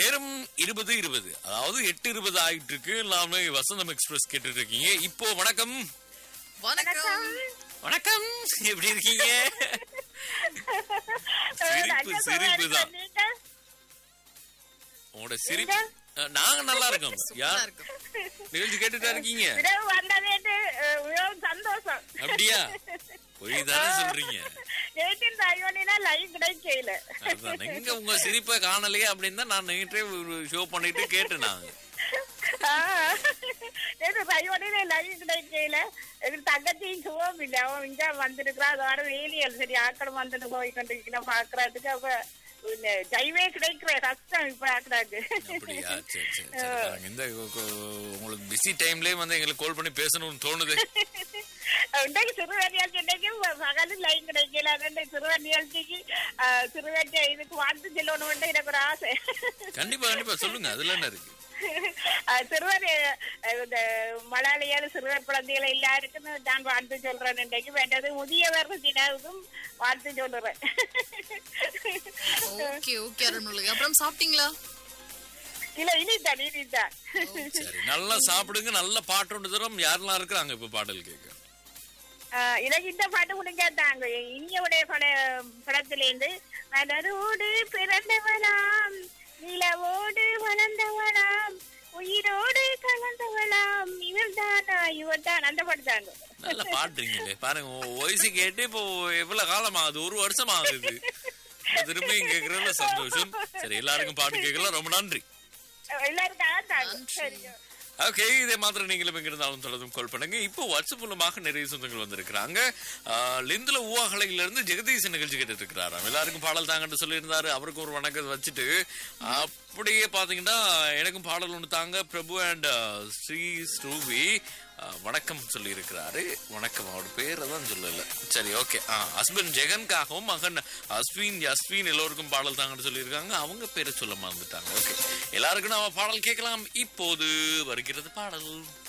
நேரம் இருபது இருபது அதாவது எட்டு இருபது ஆயிட்டு இருக்கு எல்லாமே வசந்தம் எக்ஸ்பிரஸ் கேட்டுட்டு இருக்கீங்க இப்போ வணக்கம் வணக்கம் வணக்கம் எப்படி இருக்கீங்க சிரிப்பு சிரிப்பு தான் உங்களோட சிரிப்பு அஹ், நாங்க நல்லா இருக்கோம் யா சூப்பரா இருக்கும் நிகழ்ச்சி கேட்டுட்டா இருக்கீங்க இரவு வந்ததேட்டு அஹ், மிகவும் சந்தோஷம் அப்படியா பொய் தானே சொல்றீங்க எயிட்டீன் ஐயோனினா லைவ் கிடைக்கல அதுதான் எங்க உங்க சிரிப்பை காணலையே அப்படின்னு தான் நான் நேற்றே ஒரு ஷோ பண்ணிட்டு கேட்டேன் நாங்க நேற்று ஐயோனில லைவ் கிடைக்கல எங்க தங்கச்சியும் சுகம் இல்ல அவன் இங்க வந்திருக்கிறா அதோட வேலியல் சரி ஆக்கடம் வந்துட்டு போய் கொண்டிருக்கிறேன் பாக்குறதுக்கு அப்ப இந்த ஜைவே கிடைக்கிற கஷ்டம் இப்ப ஆக்குறாங்க அப்படியா சரி சரி சரி நாங்க இந்த கொ- கொ- உங்களுக்கு பிஸி டைம்லயே வந்து எங்களுக்கு கால் பண்ணி பேசணும்னு தோணுது இன்றைக்கு சிறுவர் நிகழ்ச்சி இன்றைக்கு பகலும் லைன் கிடைக்கல அதனால சிறுவர் நிகழ்ச்சிக்கு அஹ், சிறுவர் இதுக்கு வாழ்த்து செல்லணும்னு எனக்கு ஒரு ஆசை கண்டிப்பா கண்டிப்பா சொல்லுங்க அதுல என்ன இருக்கு அஹ், சிறுவர் அஹ், இந்த மலையாளியால் சிறுவர் குழந்தைகள் எல்லாருக்கும் நான் வாழ்த்து சொல்றேன் இன்றைக்கு வேண்டது முதியவர் தினாவுக்கும் வாழ்த்து சொல்றேன் ஓகே ஓகே அருண்மொழி அப்புறம் சாப்பிட்டீங்களா இல்ல இனிதான் இனிதான் சரி நல்லா சாப்பிடுங்க நல்ல பாட்டு ஒன்று தரோம் யாரெல்லாம் இருக்கிறாங்க இப்ப பாடல் கேட்க ஆஹ் எனக்கு இந்த பாட்டு முடிஞ்சாதாங்க இனியோடைய பட படத்திலேருந்து மலரோடு பிறந்தவளாம் நிலவோடு வளர்ந்தவளாம் உயிரோடு கலந்தவளாம் இவள் தானா இவள் தான் அந்த பாட்டு தாங்க நல்லா பாடுறீங்களே பாருங்க உங்க வயசு கேட்டு இப்போ எவ்வளவு காலம் ஆகுது ஒரு வருஷம் ஆகுது திரும்பியும் கேட்கறதுல சந்தோஷம் சரி எல்லாருக்கும் பாட்டு கேட்கலாம் ரொம்ப நன்றி எல்லாருக்கும் தாங்க சரிங்க ஓகே இதே மாதிரி நீங்களும் எங்க இருந்தாலும் தொடர்ந்தும் கால் பண்ணுங்க இப்போ வாட்ஸ்அப் மூலமாக நிறைய சொந்தங்கள் வந்திருக்கிறாங்க ஆஹ், லிந்துல ஊவாகலையில இருந்து ஜெகதீசன் நிகழ்ச்சி கேட்டுட்டு இருக்கிறாராம் எல்லாருக்கும் பாடல் தாங்கன்னு சொல்லியிருந்தாரு அவருக்கும் ஒரு வணக்கத்தை வச்சுட்டு அப்படியே பாத்தீங்கன்னா எனக்கும் பாடல் ஒன்று தாங்க பிரபு அண்ட் ஸ்ரீ ஸ்ரூவி ஆஹ், வணக்கம் சொல்லி இருக்கிறாரு வணக்கம் அவரோட பேரை தான் சொல்லல சரி ஓகே ஹஸ்பண்ட் ஜெகன்காகவும் மகன் அஸ்வின் யஸ்வின் எல்லோருக்கும் பாடல் தாங்கன்னு சொல்லியிருக்காங்க அவங்க பேரை சொல்ல மறந்துட்டாங்க ஓகே எல்லாருக்கும் நாம பாடல் கேட்கலாம் இப்போது வருகிறது பாடல்